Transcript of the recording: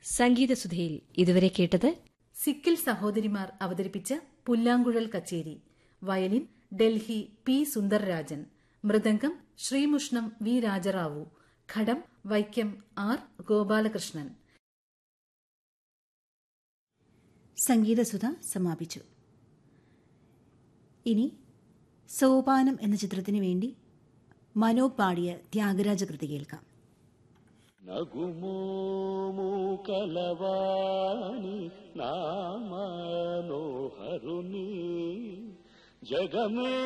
സംഗീതസുധയിൽ ഇതുവരെ കേട്ടത് സിക്കിൽ സഹോദരിമാർ അവതരിപ്പിച്ച പുല്ലാങ്കുഴൽ കച്ചേരി വയലിൻ ഡൽഹി പി സുന്ദർരാജൻ മൃദംഗം ശ്രീമുഷ്ണം വി രാജറാവു ഘടം വൈക്കം ആർ ഗോപാലകൃഷ്ണൻ സംഗീതസുധ സമാപിച്ചു ഇനി സോപാനം എന്ന ചിത്രത്തിനു വേണ്ടി മനോ പാടിയ ത്യാഗരാജ കൃതി കേൾക്കാം నగుమోము కలవాణి నామనోహరుని జగమే